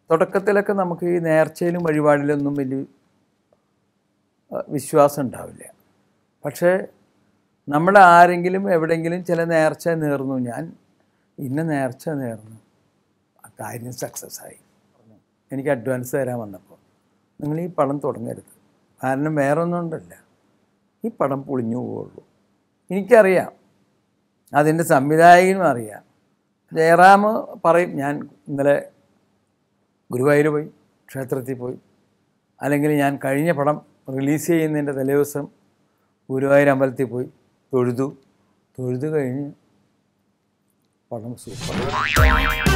തുടക്കത്തിലൊക്കെ നമുക്ക് ഈ നേർച്ചയിലും വഴിപാടിലൊന്നും വലിയ ആ, വിശ്വാസം ഉണ്ടാവില്ല പക്ഷേ നമ്മുടെ ആരെങ്കിലും എവിടെയെങ്കിലും ചില നേർച്ച നേർന്നു ഞാൻ ഇന്ന നേർച്ച നേർന്നു ആ കാര്യം സക്സസ് ആയി എനിക്ക് അഡ്വാൻസ് തരാൻ വന്നപ്പോൾ നിങ്ങൾ ഈ പടം തുടങ്ങരുത് കാരണം വേറെ ഒന്നും ഉണ്ടല്ല ഈ പടം പൊളിഞ്ഞു പോവുള്ളൂ എനിക്കറിയാം അതിൻ്റെ സംവിധായകനും അറിയാം ജയറാം പറയും ഞാൻ ഇന്നലെ ഗുരുവായൂർ പോയി ക്ഷേത്രത്തിൽ പോയി അല്ലെങ്കിൽ ഞാൻ കഴിഞ്ഞ പടം റിലീസ് ചെയ്യുന്നതിൻ്റെ തലേദിവസം ഗുരുവായൂർ അമ്പലത്തിൽ പോയി തൊഴുതു തൊഴുതു കഴിഞ്ഞ് പടം സൂപ്പർ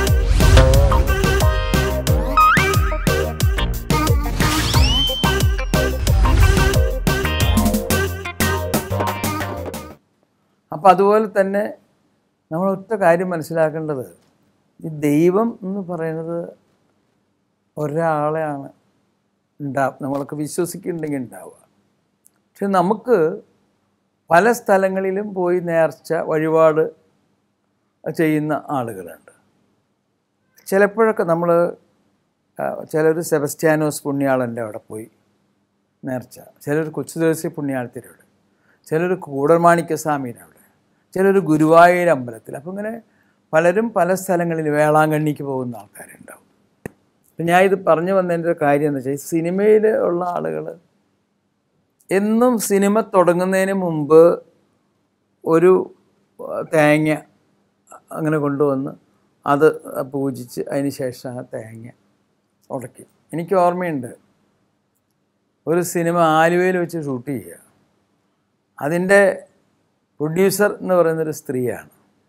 അപ്പം അതുപോലെ തന്നെ നമ്മൾ ഒറ്റ കാര്യം മനസ്സിലാക്കേണ്ടത് ഈ ദൈവം എന്ന് പറയുന്നത് ഒരാളെയാണ് ഉണ്ടാ നമ്മളൊക്കെ വിശ്വസിക്കുന്നുണ്ടെങ്കിൽ ഉണ്ടാവുക പക്ഷെ നമുക്ക് പല സ്ഥലങ്ങളിലും പോയി നേർച്ച വഴിപാട് ചെയ്യുന്ന ആളുകളുണ്ട് ചിലപ്പോഴൊക്കെ നമ്മൾ ചിലർ സെബസ്റ്റ്യാനോസ് പുണ്യാളൻ്റെ അവിടെ പോയി നേർച്ച ചിലർ കൊച്ചുദേശി പുണ്യാളത്തിൻ്റെ ചിലർ കൂടർമാണിക്യസ്വാമീൻ്റെ അവിടെ ചിലർ ഗുരുവായൂർ അമ്പലത്തിൽ അപ്പം ഇങ്ങനെ പലരും പല സ്ഥലങ്ങളിൽ വേളാങ്കണ്ണിക്ക് പോകുന്ന ആൾക്കാരുണ്ടാവും അപ്പം ഞാൻ ഇത് പറഞ്ഞു വന്നതിൻ്റെ ഒരു കാര്യം എന്ന് വെച്ചാൽ ഈ സിനിമയിൽ ഉള്ള ആളുകൾ എന്നും സിനിമ തുടങ്ങുന്നതിന് മുമ്പ് ഒരു ആ, തേങ്ങ അങ്ങനെ കൊണ്ടുവന്ന് അത് പൂജിച്ച് അതിന് ശേഷം ആ തേങ്ങ ഉടയ്ക്കും എനിക്ക് ഓർമ്മയുണ്ട് ഒരു സിനിമ ആലുവയിൽ വെച്ച് ഷൂട്ട് ചെയ്യുക അതിൻ്റെ പ്രൊഡ്യൂസർ എന്ന് പറയുന്നൊരു സ്ത്രീയാണ്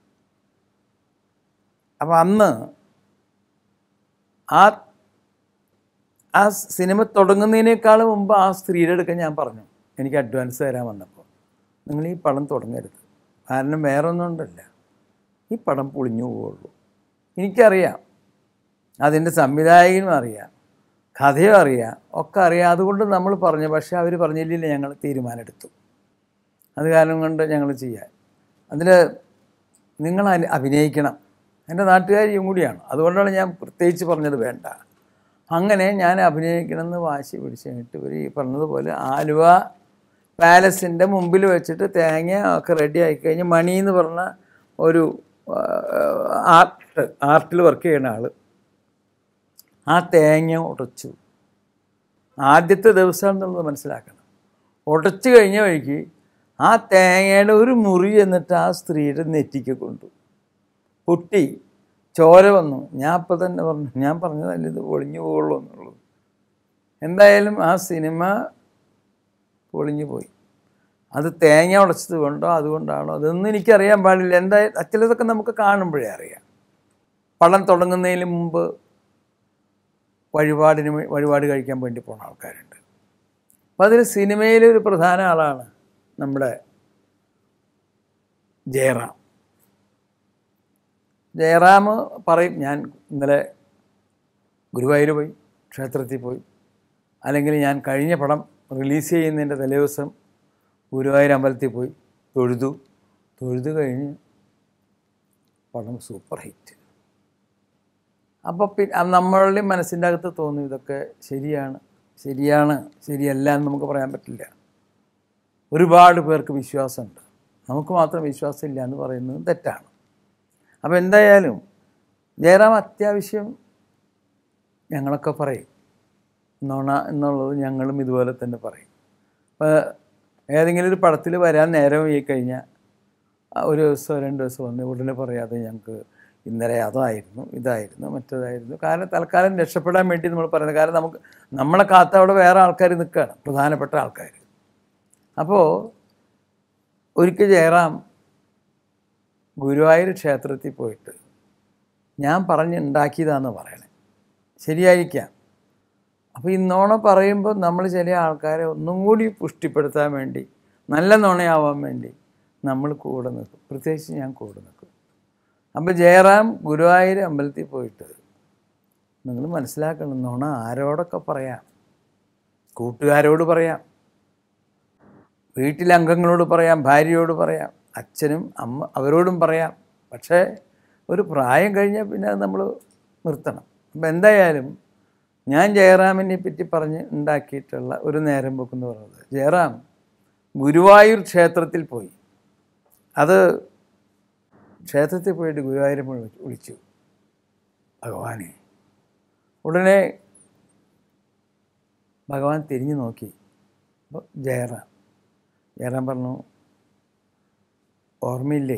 അപ്പം അന്ന് ആ ആ സിനിമ തുടങ്ങുന്നതിനേക്കാൾ മുമ്പ് ആ സ്ത്രീയുടെ അടുക്ക ഞാൻ പറഞ്ഞു എനിക്ക് അഡ്വാൻസ് തരാൻ വന്നപ്പോൾ നിങ്ങൾ ഈ പടം തുടങ്ങരുത് കാരണം വേറെ ഒന്നും ഉണ്ടല്ല ഈ പടം പൊളിഞ്ഞു പോവുള്ളൂ എനിക്കറിയാം അതിൻ്റെ സംവിധായകനും അറിയാം കഥയും അറിയാം ഒക്കെ അറിയാം അതുകൊണ്ട് നമ്മൾ പറഞ്ഞു പക്ഷേ അവർ പറഞ്ഞില്ല ഞങ്ങൾ തീരുമാനമെടുത്തു അത് കാരണം കൊണ്ട് ഞങ്ങൾ ചെയ്യാൻ അതിൽ നിങ്ങൾ അന- അഭിനയിക്കണം എൻ്റെ നാട്ടുകാരിയും കൂടിയാണ് അതുകൊണ്ടാണ് ഞാൻ പ്രത്യേകിച്ച് പറഞ്ഞത് വേണ്ട അങ്ങനെ ഞാൻ അഭിനയിക്കണമെന്ന് വാശി പിടിച്ച് കഴിഞ്ഞിട്ട് ഇവർ ഈ പറഞ്ഞതുപോലെ ആലുവ പാലസിൻ്റെ മുമ്പിൽ വെച്ചിട്ട് തേങ്ങ ഒക്കെ റെഡി ആയി കഴിഞ്ഞ് മണി എന്ന് പറഞ്ഞ ഒരു ആർട്ട് ആർട്ടിൽ വർക്ക് ചെയ്യുന്ന ആൾ ആ തേങ്ങ ഉടച്ചു ആദ്യത്തെ ദിവസം എന്നുള്ളത് മനസ്സിലാക്കണം ഉടച്ചു കഴിഞ്ഞ വഴിക്ക് ആ തേങ്ങയുടെ ഒരു മുറി എന്നിട്ട് ആ സ്ത്രീയുടെ നെറ്റിക്ക് കൊണ്ടു പൊട്ടി ചോര വന്നു ഞാൻ അപ്പം തന്നെ പറഞ്ഞു ഞാൻ പറഞ്ഞതല്ല ഇത് പൊളിഞ്ഞു പോകുള്ളൂ എന്നുള്ളത് എന്തായാലും ആ സിനിമ പൊളിഞ്ഞു പോയി അത് തേങ്ങ ഉടച്ചത് കൊണ്ടോ അതുകൊണ്ടാണോ അതൊന്നും എനിക്കറിയാൻ പാടില്ല എന്താ ചിലതൊക്കെ നമുക്ക് കാണുമ്പോഴേ അറിയാം പടം തുടങ്ങുന്നതിന് മുമ്പ് വഴിപാടിന് വേ- വഴിപാട് കഴിക്കാൻ വേണ്ടി പോകുന്ന ആൾക്കാരുണ്ട് അപ്പം അതിൽ സിനിമയിലെ ഒരു പ്രധാന ആളാണ് നമ്മുടെ ജയറാം ജയറാം പറയും ഞാൻ ഇന്നലെ ഗുരുവായൂർ പോയി ക്ഷേത്രത്തിൽ പോയി അല്ലെങ്കിൽ ഞാൻ കഴിഞ്ഞ പടം റിലീസ് ചെയ്യുന്നതിൻ്റെ തലേദിവസം ഗുരുവായൂർ അമ്പലത്തിൽ പോയി തൊഴുതു തൊഴുതു കഴിഞ്ഞ് പടം സൂപ്പർ ഹിറ്റ് അപ്പോൾ പിന്നെ നമ്മളുടെ മനസ്സിൻ്റെ അകത്ത് തോന്നും ഇതൊക്കെ ശരിയാണ് ശരിയാണ് ശരിയല്ല എന്ന് നമുക്ക് പറയാൻ പറ്റില്ല ഒരുപാട് പേർക്ക് വിശ്വാസമുണ്ട് നമുക്ക് മാത്രം വിശ്വാസമില്ല എന്ന് പറയുന്നത് തെറ്റാണ് അപ്പോൾ എന്തായാലും ജയറാം അത്യാവശ്യം ഞങ്ങളൊക്കെ പറയും നുണ എന്നുള്ളത് ഞങ്ങളും ഇതുപോലെ തന്നെ പറയും അപ്പോൾ ഏതെങ്കിലും ഒരു പടത്തിൽ വരാൻ നേരം ഈ കഴിഞ്ഞാൽ ഒരു ദിവസം രണ്ട് ദിവസം വന്ന് ഉടനെ പറയാതെ ഞങ്ങൾക്ക് ഇന്നലെ അതായിരുന്നു ഇതായിരുന്നു മറ്റേതായിരുന്നു കാരണം തൽക്കാലം രക്ഷപ്പെടാൻ വേണ്ടി നമ്മൾ പറയുന്നത് കാരണം നമുക്ക് നമ്മളെ കാത്ത അവിടെ വേറെ ആൾക്കാർ നിൽക്കുകയാണ് പ്രധാനപ്പെട്ട ആൾക്കാർ അപ്പോൾ ഒരിക്കൽ ജയറാം ഗുരുവായൂർ ക്ഷേത്രത്തിൽ പോയിട്ട് ഞാൻ പറഞ്ഞുണ്ടാക്കിയതാന്ന് പറയണേ ശരിയായിരിക്കാം അപ്പോൾ ഈ നുണ പറയുമ്പോൾ നമ്മൾ ചില ആൾക്കാരെ ഒന്നും കൂടി പുഷ്ടിപ്പെടുത്താൻ വേണ്ടി നല്ല നുണയാവാൻ വേണ്ടി നമ്മൾ കൂടെ നിൽക്കും പ്രത്യേകിച്ച് ഞാൻ കൂടെ നിൽക്കും അപ്പോൾ ജയറാം ഗുരുവായൂർ അമ്പലത്തിൽ പോയിട്ട് നിങ്ങൾ മനസ്സിലാക്കണം നുണ ആരോടൊക്കെ പറയാം കൂട്ടുകാരോട് പറയാം വീട്ടിലെ അംഗങ്ങളോട് പറയാം ഭാര്യയോട് പറയാം അച്ഛനും അമ്മ അവരോടും പറയാം പക്ഷേ ഒരു പ്രായം കഴിഞ്ഞാൽ പിന്നെ അത് നമ്മൾ നിർത്തണം അപ്പം എന്തായാലും ഞാൻ ജയറാമിനെ പറ്റി പറഞ്ഞ് ഉണ്ടാക്കിയിട്ടുള്ള ഒരു നേരം പോക്ക് എന്ന് പറയുന്നത് ജയറാം ഗുരുവായൂർ ക്ഷേത്രത്തിൽ പോയി അത് ക്ഷേത്രത്തിൽ പോയിട്ട് ഗുരുവായൂരപ്പൻ വിളി- വിളിച്ചു ഭഗവാനെ ഉടനെ ഭഗവാൻ തിരിഞ്ഞു നോക്കി അപ്പോൾ ജയറാം ജയറാം പറഞ്ഞു ഓർമ്മയില്ലേ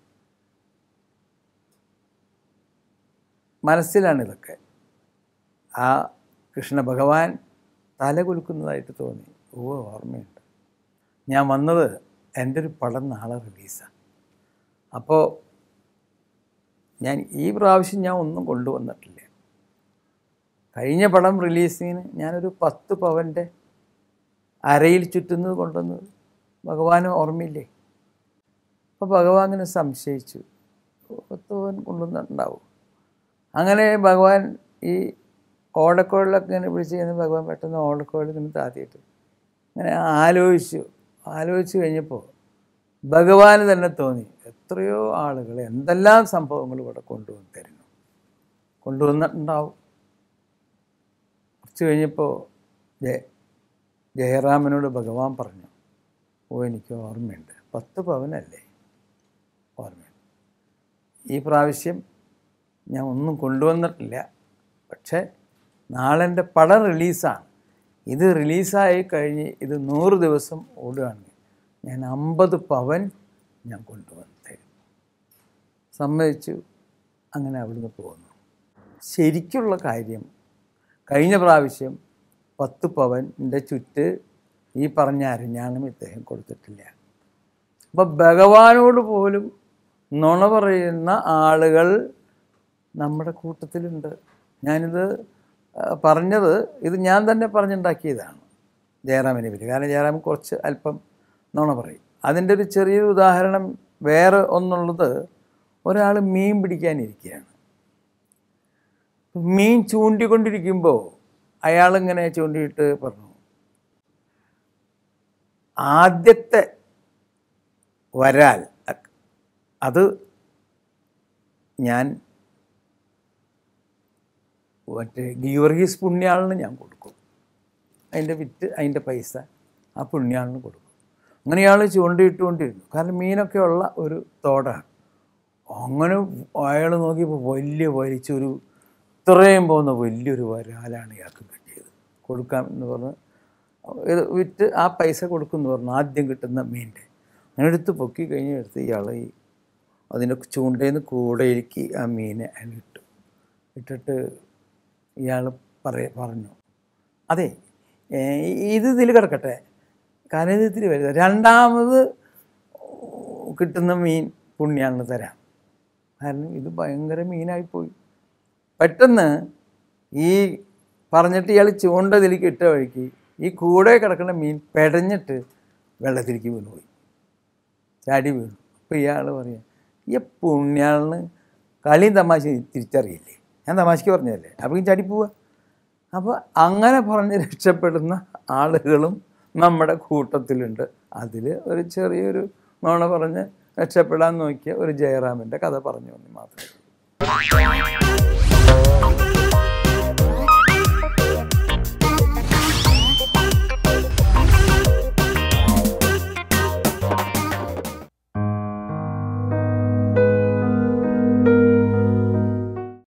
മനസ്സിലാണ് ഇതൊക്കെ ആ കൃഷ്ണ ഭഗവാൻ തല കുലുക്കുന്നതായിട്ട് തോന്നി ഓ ഓർമ്മയുണ്ട് ഞാൻ വന്നത് എൻ്റെ ഒരു പടം നാളെ റിലീസാണ് അപ്പോൾ ഞാൻ ഈ പ്രാവശ്യം ഞാൻ ഒന്നും കൊണ്ടുവന്നിട്ടില്ല കഴിഞ്ഞ പടം റിലീസിങ്ങിന് ഞാനൊരു പത്ത് പവൻ്റെ അരയിൽ ചുറ്റുന്നത് കൊണ്ടുവന്നത് ഭഗവാന് ഓർമ്മയില്ലേ അപ്പോൾ ഭഗവാൻ അങ്ങനെ സംശയിച്ചു പത്ത് പവൻ കൊണ്ടുവന്നിട്ടുണ്ടാവും അങ്ങനെ ഭഗവാൻ ഈ ഓടക്കോളിലൊക്കെ ഇങ്ങനെ പിടിച്ച് കഴിഞ്ഞ് ഭഗവാൻ പെട്ടെന്ന് ഓടക്കോളിൽ ഇങ്ങനെ താത്തിയിട്ട് അങ്ങനെ ആലോചിച്ചു ആലോചിച്ച് കഴിഞ്ഞപ്പോൾ ഭഗവാന് തന്നെ തോന്നി എത്രയോ ആളുകൾ എന്തെല്ലാം സംഭവങ്ങൾ ഇവിടെ കൊണ്ടുവന്ന് തരുന്നു കൊണ്ടുവന്നിട്ടുണ്ടാവും കുറച്ച് കഴിഞ്ഞപ്പോൾ ജയ ജയറാമനോട് ഭഗവാൻ പറഞ്ഞു ഓ എനിക്ക് ഓർമ്മയുണ്ട് പത്ത് പവനല്ലേ ഓർമ്മയുണ്ട് ഈ പ്രാവശ്യം ഞാൻ ഒന്നും കൊണ്ടുവന്നിട്ടില്ല പക്ഷേ നാളെ എൻ്റെ പടം റിലീസാണ് ഇത് റിലീസായി കഴിഞ്ഞ് ഇത് നൂറ് ദിവസം ഓടുകയാണെങ്കിൽ ഞാൻ അമ്പത് പവൻ ഞാൻ കൊണ്ടുവന്ന് തരും സമ്മതിച്ചു അങ്ങനെ അവിടുന്ന് പോകുന്നു ശരിക്കുള്ള കാര്യം കഴിഞ്ഞ പ്രാവശ്യം പത്ത് പവൻ്റെ ചുറ്റ് ഈ പറഞ്ഞ അരഞ്ഞാണം ഇദ്ദേഹം കൊടുത്തിട്ടില്ല അപ്പം ഭഗവാനോട് പോലും നുണ പറയുന്ന ആളുകൾ നമ്മുടെ കൂട്ടത്തിലുണ്ട് ഞാനിത് ആ, പറഞ്ഞത് ഇത് ഞാൻ തന്നെ പറഞ്ഞുണ്ടാക്കിയതാണ് ജയറാമിനെ പറ്റി കാരണം ജയറാം കുറച്ച് അല്പം നുണ പറയും അതിൻ്റെ ഒരു ചെറിയൊരു ഉദാഹരണം വേറെ ഒന്നുള്ളത് ഒരാൾ മീൻ പിടിക്കാനിരിക്കുകയാണ് മീൻ ചൂണ്ടിക്കൊണ്ടിരിക്കുമ്പോൾ അയാളിങ്ങനെ ചൂണ്ടിയിട്ട് പറഞ്ഞു ആദ്യത്തെ വരാൽ അ- അത് ഞാൻ മറ്റേ ഗീവർഗീസ് പുണ്യാളിന് ഞാൻ കൊടുക്കും അതിൻ്റെ വിറ്റ് അതിൻ്റെ പൈസ ആ പുണ്യാളിന് കൊടുക്കും അങ്ങനെ ഇയാൾ ചൂണ്ടിയിട്ടുകൊണ്ടിരുന്നു കാരണം മീനൊക്കെ ഉള്ള ഒരു തോടാണ് അങ്ങനെ അയാൾ നോക്കിയപ്പോൾ വലിയ വലിച്ചൊരു ഇത്രയും പോകുന്ന വലിയൊരു വരാലാണ് ഇയാൾക്ക് കിട്ടിയത് കൊടുക്കാം എന്ന് പറഞ്ഞ് ഇത് വിറ്റ് ആ പൈസ കൊടുക്കുമെന്ന് പറഞ്ഞു ആദ്യം കിട്ടുന്ന മീനിൻ്റെ അങ്ങനെ എടുത്ത് പൊക്കി കഴിഞ്ഞ് എടുത്ത് ഇയാൾ ഈ അതിൻ്റെ ചൂണ്ടയിൽ കൂടയിലേക്ക് ആ മീനെ അതിലിട്ടു ഇട്ടിട്ട് ഇയാൾ പറയ പറഞ്ഞു അതെ ഏ, ഇത് ഇതിൽ കിടക്കട്ടെ കാരണം ഇത് ഇത്തിരി വലുത് രണ്ടാമത് കിട്ടുന്ന മീൻ പുണ്യാളിന് തരാം കാരണം ഇത് ഭയങ്കര മീനായിപ്പോയി പെട്ടെന്ന് ഈ പറഞ്ഞിട്ട് ഇയാൾ ചൂണ്ട ഇതിലേക്ക് ഇട്ട വഴിക്ക് ഈ കൂടെ കിടക്കുന്ന മീൻ പെടഞ്ഞിട്ട് വെള്ളത്തിലേക്ക് വീണുപോയി ചാടി വീണു അപ്പോൾ ഇയാൾ പറയാം ഈ പുണ്യാളിന് കളിയും തമാശ തിരിച്ചറിയില്ലേ ഞാൻ തമാശയ്ക്ക് പറഞ്ഞതല്ലേ അപ്പോൾ ഈ ചാടി പോവുക അപ്പോൾ അങ്ങനെ പറഞ്ഞ് രക്ഷപ്പെടുന്ന ആളുകളും നമ്മുടെ കൂട്ടത്തിലുണ്ട് അതിൽ ഒരു ചെറിയൊരു നോണ പറഞ്ഞ് രക്ഷപ്പെടാൻ നോക്കിയ ഒരു ജയറാമിൻ്റെ കഥ പറഞ്ഞു എന്ന് മാത്രമേ ഉള്ളൂ